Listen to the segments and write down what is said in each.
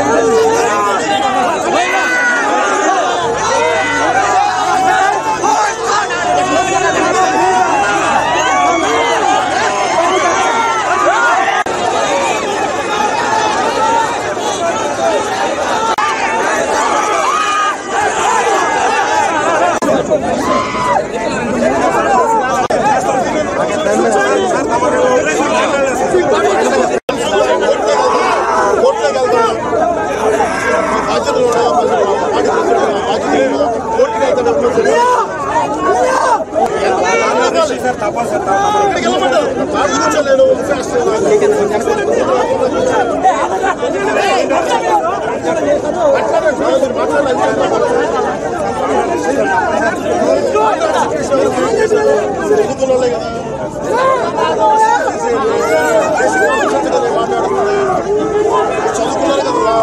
కోర్టులోకి వెళ్తాం బాధ్యతలు కోర్టుకి వెళ్తాం ఇక్కడికి వెళ్ళమంటారు కాదు కూర్చోలేను ఎదుగుతున్నోళ్ళే కదా చదువుకున్నారు కదా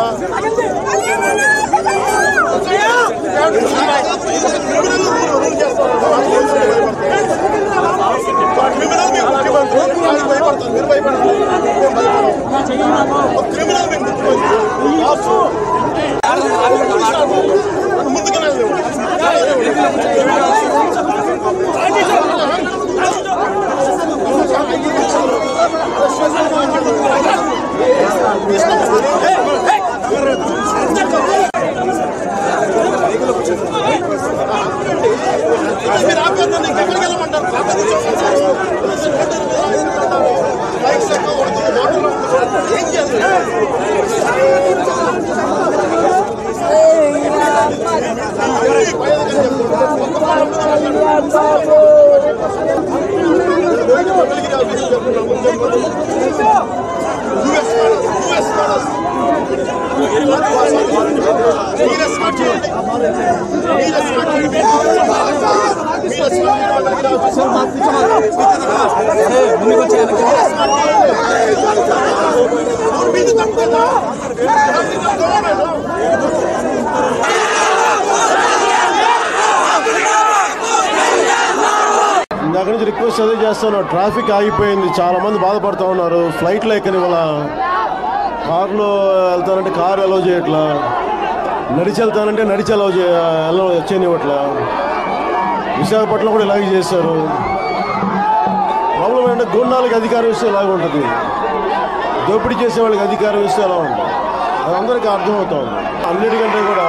క్రిమినల్ మీరు ముఖ్యమంత్రి వాళ్ళు భయపడతారు మీరు భయపడతారు మేము భయపడము. ఒక క్రిమినల్ మీరు ముఖ్యమంత్రి రాసు. ముందుగానే లేవు. మీరు ఆపేద్దాం నీకు ఎక్కడికి వెళ్ళమంటారు బైక్స్ ఎక్కకూడదు మోటార్లు ఉండకూడదు. ఏం చేయాలి మీరే స్టార్ట్ చేయండి మీరే స్టార్ట్ చేయండి మీరే స్టార్ట్ ఇందాక నుంచి రిక్వెస్ట్ అదే చేస్తున్నాను ట్రాఫిక్ ఆగిపోయింది చాలా మంది బాధపడుతూ ఉన్నారు ఫ్లైట్లో ఎక్కని వాళ్ళ కారులో వెళ్తానంటే కారు అలౌ చేయట్లా నడిచి వెళ్తానంటే నడిచి అలౌ చే అలౌ చేయనివ్వట్లా విశాఖపట్నం కూడా ఇలాగే చేశారు ప్రాబ్లం ఏంటంటే గుండాలకి అధికారం ఇస్తే ఇలాగ ఉంటుంది దోపిడీ చేసే వాళ్ళకి అధికారం ఇస్తే ఎలా ఉంటుంది అది అందరికీ అర్థమవుతుంది అన్నిటికంటే కూడా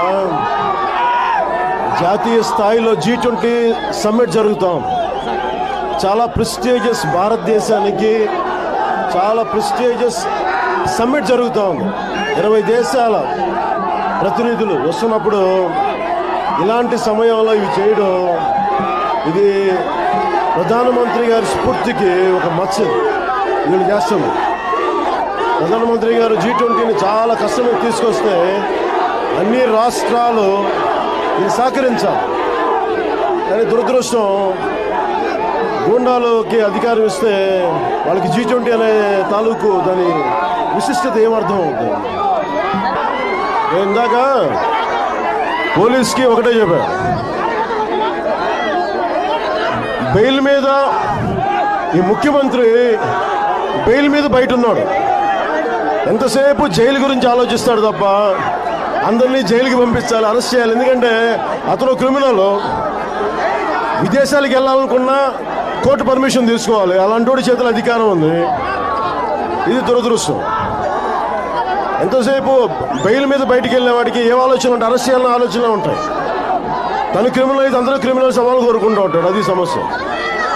జాతీయ స్థాయిలో జీ ట్వంటీ సమ్మిట్ జరుగుతాం చాలా ప్రెస్టీజియస్ భారతదేశానికి చాలా ప్రెస్టీజియస్ సమ్మిట్ జరుగుతూ ఉంది ఇరవై దేశాల ప్రతినిధులు వస్తున్నప్పుడు ఇలాంటి సమయంలో ఇవి చేయడం ఇది ప్రధానమంత్రి గారి స్ఫూర్తికి ఒక మచ్చ వీళ్ళు చేస్తుంది ప్రధానమంత్రి గారు జీ ట్వంటీని చాలా కష్టం మీద తీసుకొస్తే అన్ని రాష్ట్రాలు ఇది సహకరించాలి కానీ దురదృష్టం గూండాలకి అధికారం ఇస్తే వాళ్ళకి జీ ట్వంటీ అనే తాలూకు దాని విశిష్టత ఏమర్థం అవుతుంది నేను ఇందాక పోలీస్కి ఒకటే చెప్పా బెయిల్ మీద ఈ ముఖ్యమంత్రి బెయిల్ మీద బయట ఉన్నాడు ఎంతసేపు జైలు గురించి ఆలోచిస్తాడు తప్ప అందరినీ జైలుకి పంపించాలి అరెస్ట్ చేయాలి ఎందుకంటే అతను క్రిమినల్ విదేశాలకు వెళ్ళాలనుకున్నా కోర్టు పర్మిషన్ తీసుకోవాలి అలాంటి వాడి చేతుల అధికారం ఉంది ఇది దురదృష్టం ఎంతసేపు బెయిల్ మీద బయటికి వెళ్ళే వాడికి ఏ ఆలోచన ఉంటే అరెస్ట్ చేయాలన్న ఆలోచనలు ఉంటాయి తను క్రిమినల్ అయితే అందరూ క్రిమినల్స్ అవ్వాలని కోరుకుంటూ ఉంటాడు అది సమస్య